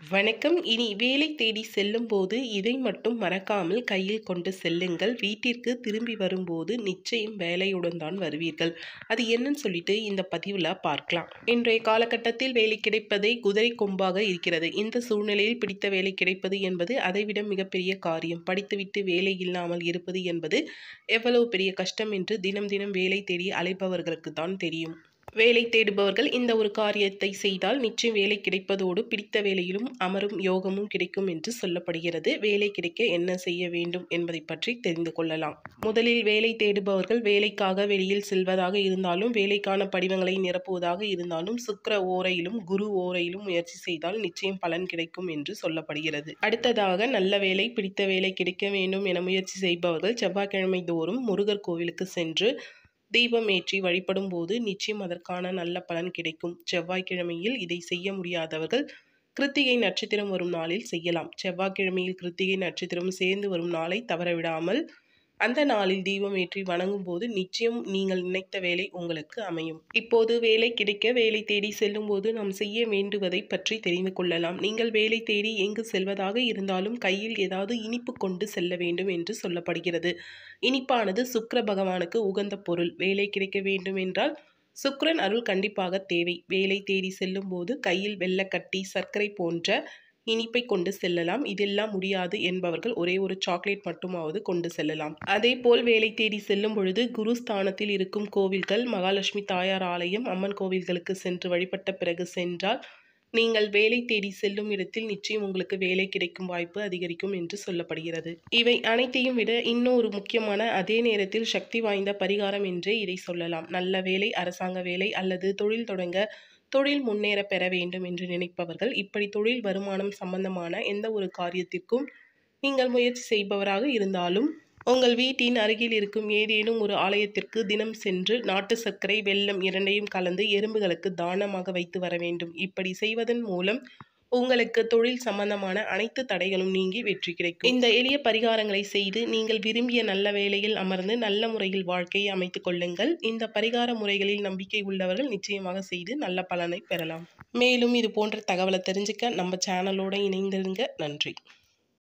வணக்கம் இனி வேலை தேடி செல்லும்போது இதை மட்டும் மறக்காமல் கையில் கொண்டு செல்லுங்கள் வீட்டிற்கு திரும்பி வரும்போது நிச்சயம் வேலையுடன் தான் வருவீர்கள் அது என்னன்னு சொல்லிட்டு இந்த பதிவில் பார்க்கலாம் இன்றைய காலகட்டத்தில் வேலை கிடைப்பதை குதிரை கொம்பாக இருக்கிறது இந்த சூழ்நிலையில் பிடித்த வேலை கிடைப்பது என்பது அதைவிட மிகப்பெரிய காரியம் படித்துவிட்டு வேலை இல்லாமல் இருப்பது என்பது எவ்வளவு பெரிய கஷ்டம் என்று தினம் தினம் வேலை தேடி அலைப்பவர்களுக்கு தான் தெரியும் வேலை தேடுபவர்கள் இந்த ஒரு காரியத்தை செய்தால் நிச்சயம் வேலை கிடைப்பதோடு பிடித்த வேலையிலும் அமரும் யோகமும் கிடைக்கும் என்று சொல்லப்படுகிறது வேலை கிடைக்க என்ன செய்ய வேண்டும் என்பதை பற்றி தெரிந்து கொள்ளலாம் முதலில் வேலை தேடுபவர்கள் வேலைக்காக வெளியில் செல்வதாக இருந்தாலும் வேலைக்கான படிவங்களை நிரப்புவதாக இருந்தாலும் சுக்கிர ஓரையிலும் குரு ஓரையிலும் முயற்சி செய்தால் நிச்சயம் பலன் கிடைக்கும் என்று சொல்லப்படுகிறது அடுத்ததாக நல்ல வேலை பிடித்த வேலை கிடைக்க வேண்டும் என முயற்சி செய்பவர்கள் செவ்வாய்க்கிழமை தோறும் முருகர் கோவிலுக்கு சென்று தீபம் ஏற்றி வழிபடும் போது நிச்சயம் அதற்கான நல்ல பலன் கிடைக்கும் செவ்வாய்க்கிழமையில் இதை செய்ய முடியாதவர்கள் கிருத்திகை நட்சத்திரம் வரும் நாளில் செய்யலாம் செவ்வாய்க்கிழமையில் கிருத்திகை நட்சத்திரம் சேர்ந்து வரும் நாளை தவறவிடாமல் அந்த நாளில் தீபம் ஏற்றி வணங்கும் போது நிச்சயம் நீங்கள் நினைத்த வேலை உங்களுக்கு அமையும் இப்போது வேலை கிடைக்க வேலை தேடி செல்லும் போது நாம் செய்ய வேண்டுவதை பற்றி தெரிந்து கொள்ளலாம் நீங்கள் வேலை தேடி எங்கு செல்வதாக இருந்தாலும் கையில் ஏதாவது இனிப்பு கொண்டு செல்ல வேண்டும் என்று சொல்லப்படுகிறது இனிப்பானது சுக்கிர பகவானுக்கு உகந்த பொருள் வேலை கிடைக்க வேண்டும் என்றால் சுக்கிரன் அருள் கண்டிப்பாக தேவை வேலை தேடி செல்லும் போது கையில் வெள்ளக்கட்டி சர்க்கரை போன்ற இனிப்பை கொண்டு செல்லலாம் இதெல்லாம் முடியாது என்பவர்கள் ஒரே ஒரு சாக்லேட் மட்டுமாவது கொண்டு செல்லலாம் அதே போல் வேலை தேடி செல்லும் பொழுது குரு ஸ்தானத்தில் இருக்கும் கோவில்கள் மகாலட்சுமி தாயார் ஆலயம் அம்மன் கோவில்களுக்கு சென்று வழிபட்ட பிறகு சென்றால் நீங்கள் வேலை தேடி செல்லும் இடத்தில் நிச்சயம் உங்களுக்கு வேலை கிடைக்கும் வாய்ப்பு அதிகரிக்கும் என்று சொல்லப்படுகிறது இவை அனைத்தையும் விட இன்னொரு முக்கியமான அதே நேரத்தில் சக்தி வாய்ந்த பரிகாரம் என்றே இதை சொல்லலாம் நல்ல வேலை அரசாங்க வேலை அல்லது தொழில் தொடங்க தொழில் முன்னேற பெற வேண்டும் என்று நினைப்பவர்கள் இப்படி தொழில் வருமானம் சம்பந்தமான எந்த ஒரு காரியத்திற்கும் நீங்கள் முயற்சி செய்பவராக இருந்தாலும் உங்கள் வீட்டின் அருகில் இருக்கும் ஏதேனும் ஒரு ஆலயத்திற்கு தினம் சென்று நாட்டு சர்க்கரை வெல்லம் இரண்டையும் கலந்து எறும்புகளுக்கு தானமாக வைத்து வர வேண்டும் இப்படி செய்வதன் மூலம் உங்களுக்கு தொழில் சம்பந்தமான அனைத்து தடைகளும் நீங்கி வெற்றி கிடைக்கும் இந்த எளிய பரிகாரங்களை செய்து நீங்கள் விரும்பிய நல்ல வேலையில் அமர்ந்து நல்ல முறையில் வாழ்க்கையை அமைத்துக் கொள்ளுங்கள் இந்த பரிகார முறைகளில் நம்பிக்கை உள்ளவர்கள் நிச்சயமாக செய்து நல்ல பலனை பெறலாம் மேலும் இது போன்ற தகவலை தெரிஞ்சுக்க நம்ம சேனலோட இணைந்திருங்க நன்றி